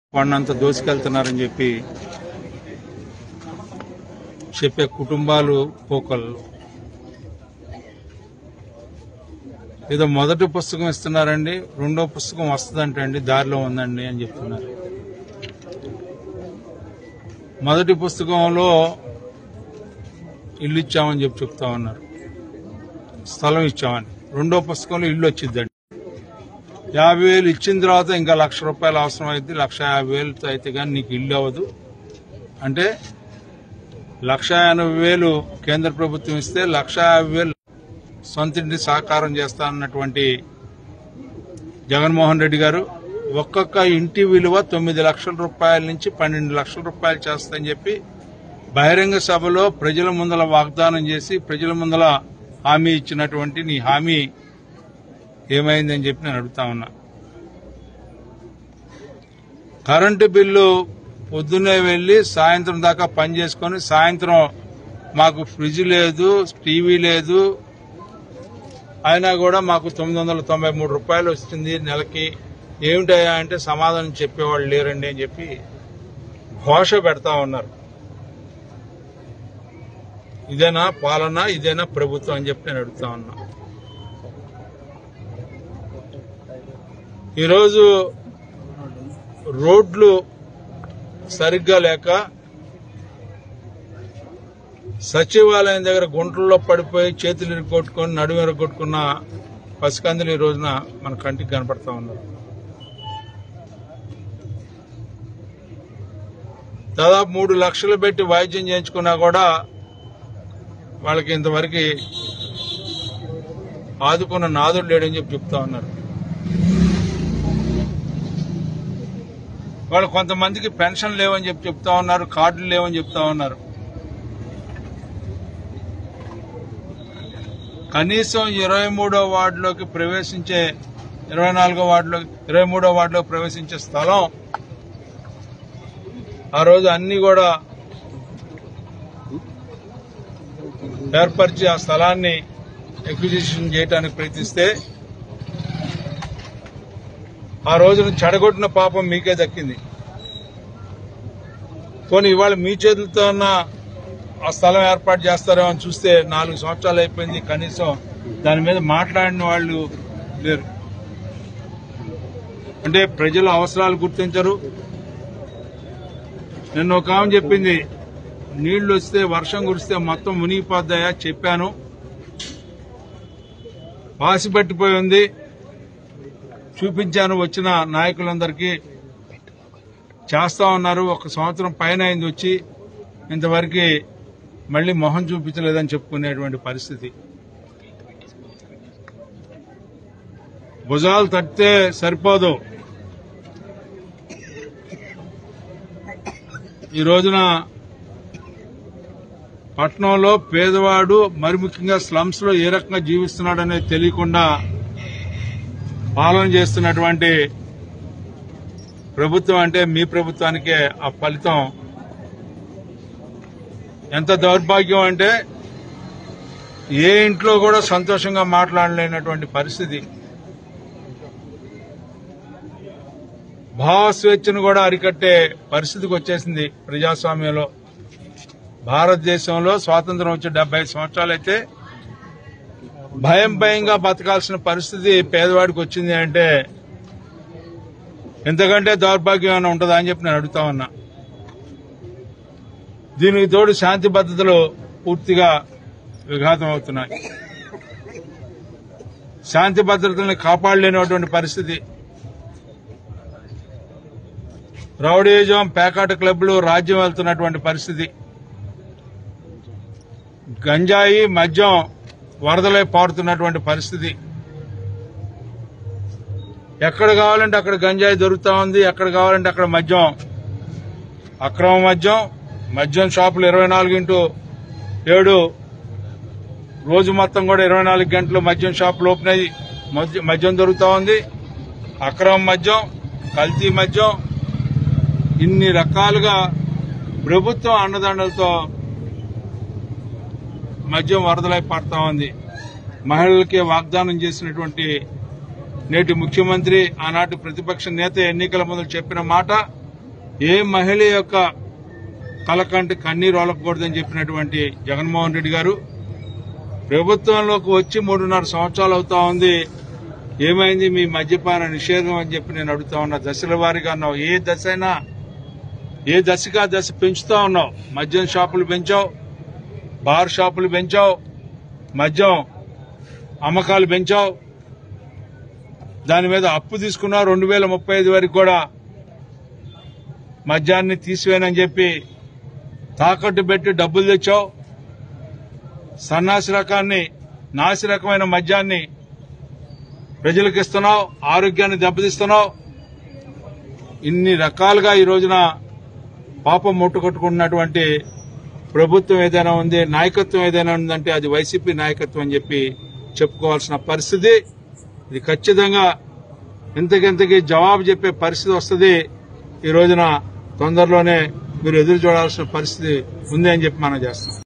వాడినంత దోసుకెళ్తున్నారని చెప్పి చెప్పే కుటుంబాలు పోకళ్ళు ఏదో మొదటి పుస్తకం ఇస్తున్నారండి రెండో పుస్తకం వస్తుందంటే అండి దారిలో ఉందండి అని చెప్తున్నారు మొదటి పుస్తకంలో ఇల్లు ఇచ్చామని చెప్పి చెప్తా ఉన్నారు స్థలం ఇచ్చామని రెండో పుస్తకంలో ఇల్లు వచ్చిందండి యాభై వేలు ఇచ్చిన తర్వాత ఇంకా లక్ష రూపాయలు అవసరం అయితే లక్ష యాభై వేలతో అయితే కానీ నీకు ఇల్లు అవ్వదు అంటే లక్ష ఎనభై వేలు కేంద్ర ప్రభుత్వం ఇస్తే లక్ష యాభై వేలు సొంత ఇంటి సహకారం చేస్తానన్నటువంటి జగన్మోహన్ రెడ్డి గారు ఒక్కొక్క ఇంటి విలువ తొమ్మిది లక్షల రూపాయల నుంచి పన్నెండు లక్షల రూపాయలు చేస్తాయని చెప్పి బహిరంగ సభలో ప్రజల ముందల వాగ్దానం చేసి ప్రజల ముందల హామీ ఇచ్చినటువంటి నీ హామీ ఏమైందని చెప్పి నేను అడుగుతా ఉన్నా కరెంటు బిల్లు పొద్దున్నే వెళ్లి సాయంత్రం దాకా పని చేసుకొని సాయంత్రం మాకు ఫ్రిడ్జ్ లేదు టీవీ లేదు అయినా కూడా మాకు తొమ్మిది వందల తొంభై మూడు రూపాయలు వస్తుంది నెలకి ఏమిటయ్యా అంటే సమాధానం చెప్పేవాళ్ళు లేరండి అని చెప్పి ఘోష పెడతా ఉన్నారు ఇదేనా పాలన ఇదేనా ప్రభుత్వం అని చెప్పి నేను అడుగుతా ఉన్నా ఈరోజు రోడ్లు సరిగ్గా లేక సచివాలయం దగ్గర గుంటల్లో పడిపోయి చేతులు ఇరుగొట్టుకొని నడుము ఇరుగొట్టుకున్న పసికందులు ఈ రోజున మన కంటికి కనపడతా ఉన్నారు దాదాపు మూడు లక్షలు పెట్టి వైద్యం చేయించుకున్నా కూడా వాళ్ళకి ఇంతవరకు ఆదుకున్న నాదుడు లేడని చెప్పి చెప్తా ఉన్నారు వాళ్ళు కొంతమందికి పెన్షన్ లేవని చెప్పి చెప్తా ఉన్నారు కార్డులు లేవని చెప్తా ఉన్నారు కనీసం ఇరవై మూడో వార్డులోకి ప్రవేశించే ఇరవై నాలుగో వార్డులో ఇరవై మూడో వార్డులో ప్రవేశించే స్థలం ఆ రోజు అన్ని కూడా ఏర్పరిచి ఆ స్థలాన్ని ఎక్విజిషన్ చేయడానికి ప్రయత్నిస్తే ఆ రోజున చెడగొట్టిన పాపం మీకే దక్కింది పోనీ ఇవాళ మీ చేతులతో ఉన్న ఆ స్థలం ఏర్పాటు చేస్తారేమో అని చూస్తే నాలుగు సంవత్సరాలు అయిపోయింది కనీసం దాని మీద మాట్లాడిన వాళ్ళు లేరు అంటే ప్రజల అవసరాలు గుర్తించరు నిన్న ఒక ఆమె చెప్పింది నీళ్లు వస్తే వర్షం కురిస్తే మొత్తం మునిగిపోద్దాయా చెప్పాను పాసి పట్టిపోయి ఉంది చూపించాను వచ్చిన నాయకులందరికీ చేస్తా ఉన్నారు ఒక సంవత్సరం పైన అయింది వచ్చి ఇంతవరకు మళ్ళీ మొహం చూపించలేదని చెప్పుకునేటువంటి పరిస్థితి భుజాలు తట్టితే సరిపోదు ఈ రోజున పట్నంలో పేదవాడు మరి ముఖ్యంగా స్లమ్స్ లో ఏ రకంగా జీవిస్తున్నాడనేది తెలియకుండా పాలన చేస్తున్నటువంటి ప్రభుత్వం అంటే మీ ప్రభుత్వానికే ఆ ఫలితం ఎంత దౌర్భాగ్యం అంటే ఏ ఇంట్లో కూడా సంతోషంగా మాట్లాడలేనటువంటి పరిస్థితి భావ స్వేచ్ఛను కూడా అరికట్టే పరిస్థితికి వచ్చేసింది ప్రజాస్వామ్యంలో భారతదేశంలో స్వాతంత్రం వచ్చి డెబ్బై సంవత్సరాలైతే భయం భయంగా బతకాల్సిన పరిస్థితి పేదవాడికి వచ్చింది అంటే ఎంతకంటే దౌర్భాగ్యం ఏమైనా ఉంటుందా అని చెప్పి నేను అడుగుతా ఉన్నా దీనికి తోడు శాంతి భద్రతలు పూర్తిగా విఘాతం అవుతున్నాయి శాంతి భద్రతల్ని కాపాడలేనటువంటి పరిస్థితి రౌడీజం పేకాట క్లబ్లు రాజ్యం వెళ్తున్నటువంటి పరిస్థితి గంజాయి మద్యం వరదలై పారుతున్నటువంటి పరిస్థితి ఎక్కడ కావాలంటే అక్కడ గంజాయి దొరుకుతా ఉంది ఎక్కడ కావాలంటే అక్కడ మద్యం అక్రమ మద్యం మద్యం షాపులు ఇరవై నాలుగు ఇంటూ ఏడు రోజు మొత్తం కూడా ఇరవై నాలుగు గంటలు మద్యం షాపులు ఓపెన్ అయ్యి మద్య- మద్యం దొరుకుతా ఉంది అక్రమ మద్యం కల్తీ మద్యం ఇన్ని రకాలుగా ప్రభుత్వం అండదండలతో మద్యం వరదలై పడతా ఉంది మహిళలకి వాగ్దానం చేసినటువంటి నేటి ముఖ్యమంత్రి ఆనాటి ప్రతిపక్ష నేత ఎన్నికల ముందు చెప్పిన మాట ఏ మహిళ యొక్క కలకంటి కన్నీరు ఒలకూడదని చెప్పినటువంటి జగన్మోహన్ రెడ్డి గారు ప్రభుత్వంలోకి వచ్చి మూడున్నర సంవత్సరాలు అవుతా ఉంది ఏమైంది మీ మద్యపాన నిషేధం అని చెప్పి నేను అడుగుతా ఉన్నా దశల వారీగా అన్నావు ఏ దశ అయినా ఏ దశగా దశ పెంచుతా ఉన్నావు మద్యం షాపులు పెంచావు బార్ షాపులు పెంచావు మద్యం అమ్మకాలు పెంచావు దాని మీద అప్పు తీసుకున్నావు రెండు వేల ముప్పై ఐదు వరకు కూడా మద్యాన్ని తీసివేయనని చెప్పి తాకట్టు పెట్టి డబ్బులు తెచ్చావు సన్నాసి రకాన్ని నాసి రకమైన మద్యాన్ని ప్రజలకు ఇస్తున్నావు ఆరోగ్యాన్ని దెబ్బతీస్తున్నావు ఇన్ని రకాలుగా ఈ రోజున పాపం ముట్టుకొట్టుకున్నటువంటి ప్రభుత్వం ఏదైనా ఉంది నాయకత్వం ఏదైనా ఉందంటే అది వైసీపీ నాయకత్వం అని చెప్పి చెప్పుకోవాల్సిన పరిస్థితి ఇది ఖచ్చితంగా ఇంతకింతకి జవాబు చెప్పే పరిస్థితి వస్తుంది ఈ రోజున తొందరలోనే మీరు ఎదురు చూడాల్సిన పరిస్థితి ఉంది అని చెప్పి మనం చేస్తాం